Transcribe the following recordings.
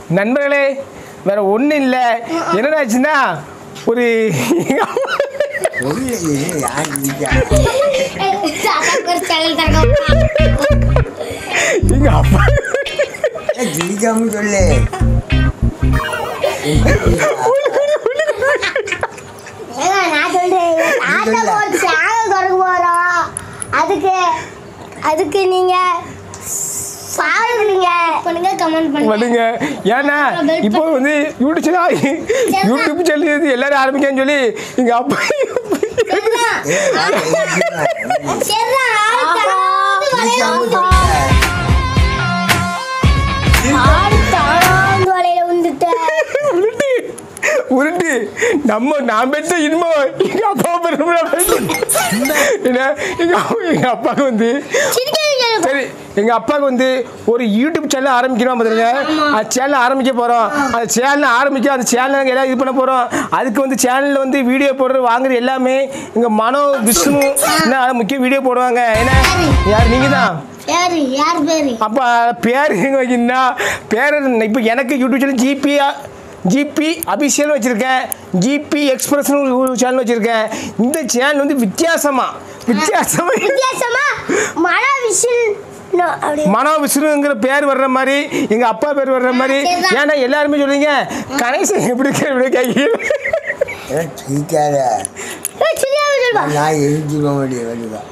நண்பர்களே வேற ஒன்றும் இல்லை என்னடாச்சுன்னா ஒரு ஒண்ணு இல்லை, யார் இருக்கா? எங்க அப்பா ஏய், சிரிக்காம சொல்லு நான் சொல்றேன் ஆட்டோ ஒரு சேனல் திறக்க போறோம் அதுக்கு அதுக்கு நீங்க பாருங்க பண்ணுங்க கமெண்ட் பண்ணுங்க பண்ணுங்க ஏன்னா இப்போ வந்து யூடியூப் சேனல் யூடியூப் சேனல் எல்லாரும் ஆரம்பிக்கன்னு சொல்லி எங்க அப்பா சரிதான், ஆள் தானாந்து வலையில சிரிக்காம விழுந்துட்டேன். ஆள் தானாந்து வலையில விழுந்துட்டேன். உருட்டு உருட்டு நம்ம நான் பெற்ற இன்பம் எங்க அப்பா பெருமை என்ன எங்க அப்பா- எங்க அப்பாவுக்கு வந்து சிரிக்காதீங்க. சரி எங்க அப்பாவுக்கு வந்து ஒரு யூடியூப் சேனல் ஆரம்பிக்கிறோம் பார்த்துருங்க அந்த சேனல் ஆரம்பிக்க போறோம் அந்த சேனல் ஆரம்பிக்க அந்த சேனல் நாங்கள் எல்லாம் இது பண்ண போறோம் அதுக்கு வந்து சேனல்ல வந்து வீடியோ போடுறது வாங்குறது எல்லாமே எங்க மனோ விஷ்ணு என்ன அது முக்கிய வீடியோ போடுவாங்க என்ன யார் நீங்க தான் யாரு யார் பேரு அப்போ பேர் எங்க வைக்கணும்னா பேர் இப்போ எனக்கு YouTube channel G P G P official வச்சுருக்கேன் ஜிபி எக்ஸ்பிரஸ்னு ஒரு சேனல் வச்சுருக்கேன் இந்த சேனல் வந்து வித்தியாசமா வித்தியாசமா வித்தியாசமா மழை விசில் நோ, அப்படி மனோ விஷ்ணுங்கிற பேர் வர்ற மாதிரி எங்க அப்பா பேர் வர்ற மாதிரி சரிதான். ஏன்னா எல்லாருமே சொல்லுவீங்க கணேசன் எப்படி இருக்க எப்படி கேட்க ஏய், சிரிக்காத ஏய், சிரிக்காம சொல்லுப்பா. நான் எழுதிக்க முடியும் வெளிவா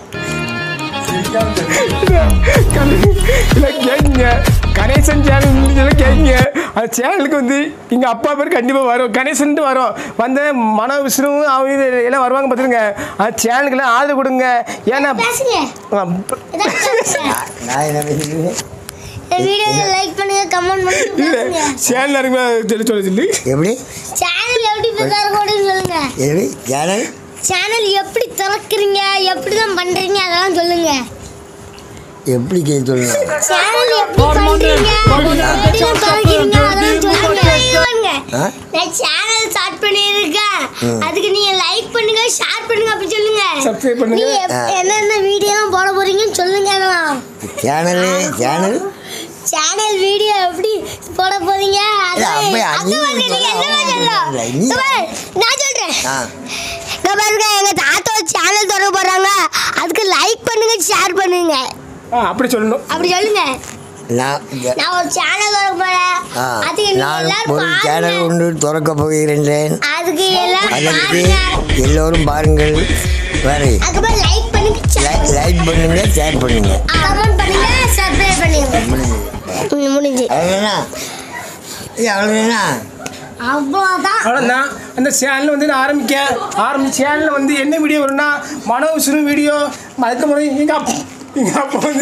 இல்லை கேட்குங்க கணேசன் சேனல் கேட்குங்க அந்த சேனலுக்கு வந்து எங்கள் அப்பா பேர் கண்டிப்பாக வரும் கணேசன்ட்டு வரும் வந்து மனோ விஷ்ணுவும் அவங்க எல்லாம் வருவாங்க பார்த்துருங்க அந்த சேனலுக்கெல்லாம் ஆதரவு கொடுங்க ஏன்னா பேசுங்க ஆ, ஏதாவது பேசுங்க. நான் என்ன பேசுறேன் இந்த வீடியோவை லைக் பண்ணுங்க கமெண்ட் பண்ணுங்க இல்லை பேசுங்க சேனல் இருக்குமா சொல்லி சொல்ல சொல்லி எப்படி சேனல் எப்படி போய் திறக்கணும்னு சொல்லுங்க எப்படி சேனல் சேனல் எப்படி திறக்கிறீங்க எப்படி தான் பண்றீங்க அதெல்லாம் சொல்லுங்க எப்படி கே சொல்லணும் சேனல் எப்படி பண்றீங்க எப்படி தான் திறக்கிறீங்க அதெல்லாம் சொல்லுங்க ஆ? நான் சேனல் ஸ்டார்ட் பண்ணியிருக்கேன் அதுக்கு நீங்க லைக் பண்ணுங்க ஷேர் பண்ணுங்க அப்படி சொல்லுங்க Subscribe பண்ணுங்க. நீங்க எப்- என்னென்ன வீடியோலாம் போட போறீங்கன்னு சொல்லுங்க அதெல்லாம் சேனலு சேனல் சேனல் வீடியோ எப்படி போட போறீங்க அது இல்ல, அப்ப அது நீ வந்து நீங்க சொல்ல, என்ன அவங்க சொல்லலாம் சொல்ல. நீ- இங்க பாரு, நான் சொல்றேன் ஆ இங்க பாருங்க எங்க தாத்தா சேனல் திறக்க போறாங்க அதுக்கு லைக் பண்ணுங்க ஷேர் பண்ணுங்க ஆ அப்படி சொல்லணும் அப்படி சொல்லுங்க நான் இங்க- நான் ஒரு சேனல் திறக்க போறேன் ஆ, அதுக்கு நீங்க நான் எல்லாரும் ஒரு சேனல் பாருங்க ஒன்று திறக்க போகிறேன் அதுக்கு எல்லாரும் அதற்கு பாருங்க எல்லோரும் பாருங்கள் வேறு அதுக்கப்புறம் லைக் பண்ணுங்க share லைக் பண்ணுங்க ஷேர் பண்ணுங்க கமெண்ட் பண்ணுங்க சப்ஸ்கிரைப் பண்ணுங்க ம், முடிஞ்சு அவ்வளோதானா இது அவ்வளோதானா அவ்வளோதான் அவ்வளோதான் அந்த சேனல் வந்து நான் ஆரம்பிக்க ஆரம்பிச்ச சேனலில் வந்து என்ன வீடியோ வரும்னா மனோ விஷ்ணு வீடியோ அதுக்கப்புறம் எங்கள் அப்பா எங்கள் அப்பா வந்து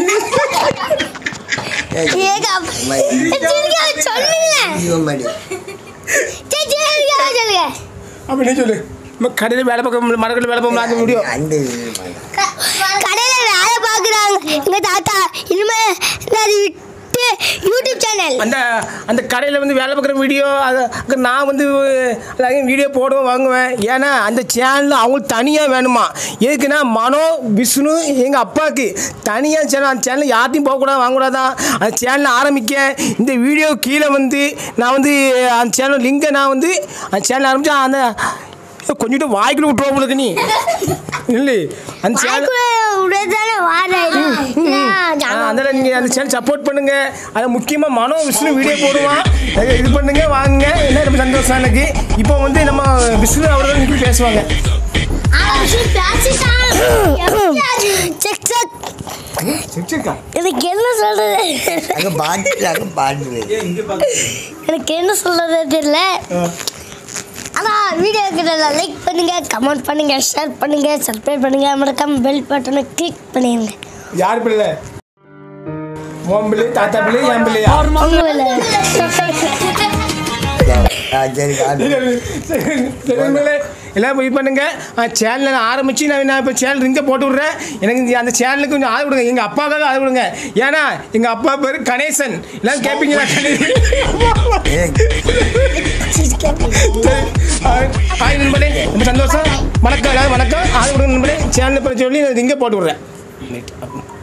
ஏங்க சரிங்க சொல்லுங்க ஜீவன் மாதிரி சரி சரிங்க சொல்லுங்க அப்படின்னு சொல்லு நம்ம கடையில் வேலை பார்க்க மரக்கடையில் வேலை பார்க்க அந்த வீடியோ அந்த இது மாதிரி. கடையில வேலை பார்க்குறாங்க எங்க தாத்தா இனிமே அது விட்டு யூடியூப் சேனல் அந்த அந்த கடையில் வந்து வேலை பார்க்குற வீடியோ அது அங்க நான் வந்து எல்லாரையும் வீடியோ போடுவேன் வாங்குவேன் ஏன்னா அந்த சேனல் அவங்களுக்கு தனியாக வேணுமா எதுக்குன்னா மனோ விஷ்ணு எங்கள் அப்பாவுக்கு தனியாக சேனல் அந்த சேனல் யார்ட்டையும் போகக்கூடாது வாங்கக்கூடாதான் அந்த சேனலை ஆரம்பிக்க இந்த வீடியோ கீழே வந்து நான் வந்து அந்த சேனல் லிங்கை நான் வந்து அந்த சேனல் ஆரம்பித்தா அந்த கொஞ்சம் வாய்க்குள்ள விட்டுருவோம் உங்களுக்கு நீ இல்லை அந்த சேனல் உடனே அதனால் நீங்கள் அந்த சேனல் சப்போர்ட் பண்ணுங்க அதை முக்கியமாக மனோ விஷ்ணு வீடியோ போடுவான் அதை இது பண்ணுங்க வாங்குங்க என்ன ரொம்ப சந்தோஷம் எனக்கு இப்போ வந்து நம்ம விஷ்ணு அவர்கள் இன்னைக்கு பேசுவாங்க எனக்கு என்ன சொல்றது அங்கே பாட்டு அங்கே பாட்டு எனக்கு என்ன சொல்றது தெரியல ஆனா வீடியோக்கு நல்லா லைக் பண்ணுங்க கமெண்ட் பண்ணுங்க ஷேர் பண்ணுங்க சப்ஸ்கிரைப் பண்ணுங்க மறக்காம பெல் பட்டனை கிளிக் பண்ணிடுங்க யார் பிள்ளை உன் பிள்ளை தாத்தா பிள்ளை என் பிள்ளையா ஆ சரி காட்டு சரி, சரி, நண்பர்களே, எல்லாரும் இது பண்ணுங்க சேனலை ஆரம்பிச்சு நான் நான் இப்போ சேனல் ரிங்க போட்டு விட்றேன் எனக்கு இந்த- அந்த சேனலுக்கு கொஞ்சம் ஆதரவு கொடுங்க எங்கள் அப்பாவுக்காக ஆதரவு கொடுங்க ஏன்னா எங்கள் அப்பா பேர் கணேசன் எல்லாரும் கேட்பீங்களா கணேசன் சரி. ஹாய் ஹாய் நண்பர்களே ரொம்ப சந்தோஷம் வணக்கம் எல்லாரும் வணக்கம் ஆதரவு கொடுங்க நண்பர்களே சேனலை பற்றி சொல்லி ரிங்க போட்டு விட்றேன்